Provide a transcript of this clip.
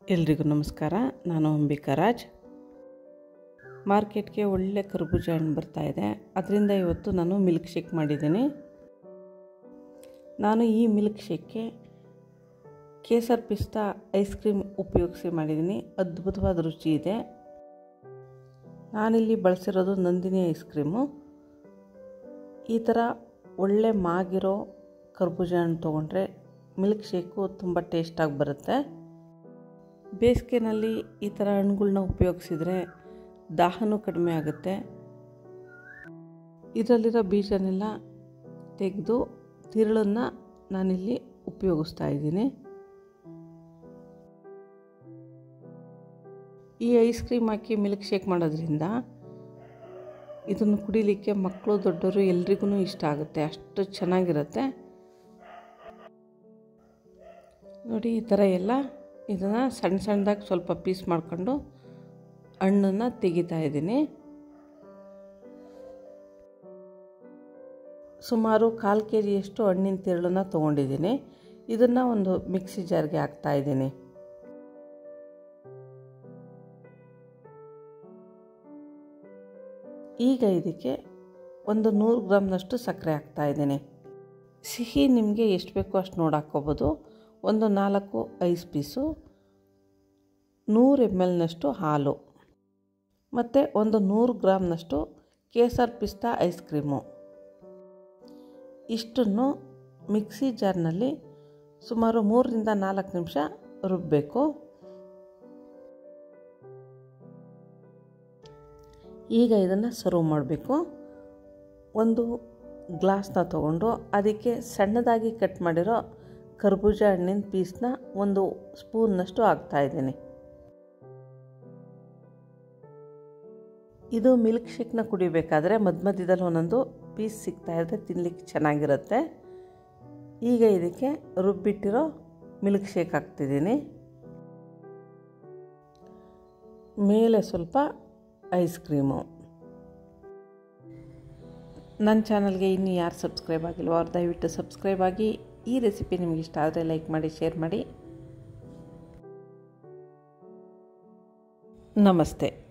ಎಲ್ರಿಗೂ ನಮಸ್ಕಾರ ನಾನು ಅಂಬಿಕಾ ರಾಜ್ ಮಾರ್ಕೆಟ್ಗೆ ಒಳ್ಳೆ ಕರ್ಬೂಜ ಹಣ್ಣು ಬರ್ತಾ ಇದೆ ಅದರಿಂದ ಇವತ್ತು ನಾನು ಮಿಲ್ಕ್ ಶೇಕ್ ಮಾಡಿದ್ದೀನಿ ನಾನು ಈ ಮಿಲ್ಕ್ ಶೇಕ್ಗೆ ಕೇಸರ್ ಪಿಸ್ತಾ ಐಸ್ ಕ್ರೀಮ್ ಉಪಯೋಗಿಸಿ ಮಾಡಿದ್ದೀನಿ ಅದ್ಭುತವಾದ ರುಚಿ ಇದೆ ನಾನಿಲ್ಲಿ ಬಳಸಿರೋದು ನಂದಿನಿ ಐಸ್ ಕ್ರೀಮು ಈ ಥರ ಒಳ್ಳೆ ಮಾಗಿರೋ ಕರ್ಬೂಜ ಹಣ್ಣು ತೊಗೊಂಡ್ರೆ ಮಿಲ್ಕ್ ಶೇಕು ತುಂಬ ಟೇಸ್ಟಾಗಿ ಬರುತ್ತೆ ಬೇಸಿಗೆನಲ್ಲಿ ಈ ಥರ ಹಣ್ಣುಗಳ್ನ ಉಪಯೋಗಿಸಿದರೆ ದಾಹನೂ ಕಡಿಮೆ ಆಗುತ್ತೆ ಇದರಲ್ಲಿರೋ ಬೀಜನೆಲ್ಲ ತೆಗೆದು ತಿರುಳನ್ನು ನಾನಿಲ್ಲಿ ಉಪಯೋಗಿಸ್ತಾ ಇದ್ದೀನಿ ಈ ಐಸ್ ಕ್ರೀಮ್ ಹಾಕಿ ಮಿಲ್ಕ್ ಶೇಕ್ ಮಾಡೋದ್ರಿಂದ ಇದನ್ನು ಕುಡಿಲಿಕ್ಕೆ ಮಕ್ಕಳು ದೊಡ್ಡವರು ಎಲ್ರಿಗೂ ಇಷ್ಟ ಆಗುತ್ತೆ ಅಷ್ಟು ಚೆನ್ನಾಗಿರುತ್ತೆ ನೋಡಿ ಈ ಥರ ಎಲ್ಲ ಇದನ್ನು ಸಣ್ಣ ಸಣ್ಣದಾಗಿ ಸ್ವಲ್ಪ ಪೀಸ್ ಮಾಡ್ಕೊಂಡು ಹಣ್ಣನ್ನು ತೆಗಿತಾ ಇದ್ದೀನಿ ಸುಮಾರು ಕಾಲು ಕೆ ಜಿಯಷ್ಟು ಹಣ್ಣಿನ ತಿರುಳನ್ನು ತೊಗೊಂಡಿದ್ದೀನಿ ಇದನ್ನು ಒಂದು ಮಿಕ್ಸಿ ಜಾರ್ಗೆ ಹಾಕ್ತಾ ಇದ್ದೀನಿ ಈಗ ಇದಕ್ಕೆ ಒಂದು ನೂರು ಗ್ರಾಮ್ನಷ್ಟು ಸಕ್ಕರೆ ಹಾಕ್ತಾ ಇದ್ದೀನಿ ಸಿಹಿ ನಿಮಗೆ ಎಷ್ಟು ಬೇಕೋ ಅಷ್ಟು ನೋಡಿ ಹಾಕ್ಕೋಬೋದು ಒಂದು ನಾಲ್ಕು ಐಸ್ ಪೀಸು ನೂರು ಎಮ್ ಎಲ್ನಷ್ಟು ಹಾಲು ಮತ್ತು ಒಂದು ನೂರು ಗ್ರಾಮ್ನಷ್ಟು ಕೇಸರ್ ಪಿಸ್ತಾ ಐಸ್ ಕ್ರೀಮು ಇಷ್ಟನ್ನು ಮಿಕ್ಸಿ ಜಾರ್ನಲ್ಲಿ ಸುಮಾರು ಮೂರರಿಂದ ನಾಲ್ಕು ನಿಮಿಷ ರುಬ್ಬಬೇಕು ಈಗ ಇದನ್ನು ಸರ್ವ್ ಮಾಡಬೇಕು ಒಂದು ಗ್ಲಾಸ್ನ ತಗೊಂಡು ಅದಕ್ಕೆ ಸಣ್ಣದಾಗಿ ಕಟ್ ಮಾಡಿರೋ ಕರ್ಬೂಜ ಹಣ್ಣಿನ ಪೀಸ್ನ ಒಂದು ಸ್ಪೂನ್ನಷ್ಟು ಹಾಕ್ತಾಯಿದ್ದೀನಿ ಇದು ಮಿಲ್ಕ್ ಶೇಕ್ನ ಕುಡಿಬೇಕಾದ್ರೆ ಮಧ್ಯ ಮಧ್ಯದಲ್ಲಿ ಒಂದೊಂದು ಪೀಸ್ ಸಿಗ್ತಾಯಿದ್ರೆ ತಿನ್ನಲಿಕ್ಕೆ ಚೆನ್ನಾಗಿರುತ್ತೆ ಈಗ ಇದಕ್ಕೆ ರುಬ್ಬಿಟ್ಟಿರೋ ಮಿಲ್ಕ್ ಶೇಕ್ ಹಾಕ್ತಿದ್ದೀನಿ ಮೇಲೆ ಸ್ವಲ್ಪ ಐಸ್ ಕ್ರೀಮು ನನ್ನ ಚಾನಲ್ಗೆ ಇನ್ನೂ ಯಾರು ಸಬ್ಸ್ಕ್ರೈಬ್ ಆಗಿಲ್ವೋ ಅವ್ರು ದಯವಿಟ್ಟು ಸಬ್ಸ್ಕ್ರೈಬ್ ಆಗಿ ಈ ರೆಸಿಪಿ ನಿಮಗೆ ಇಷ್ಟ ಆದರೆ ಲೈಕ್ ಮಾಡಿ ಶೇರ್ ಮಾಡಿ ನಮಸ್ತೆ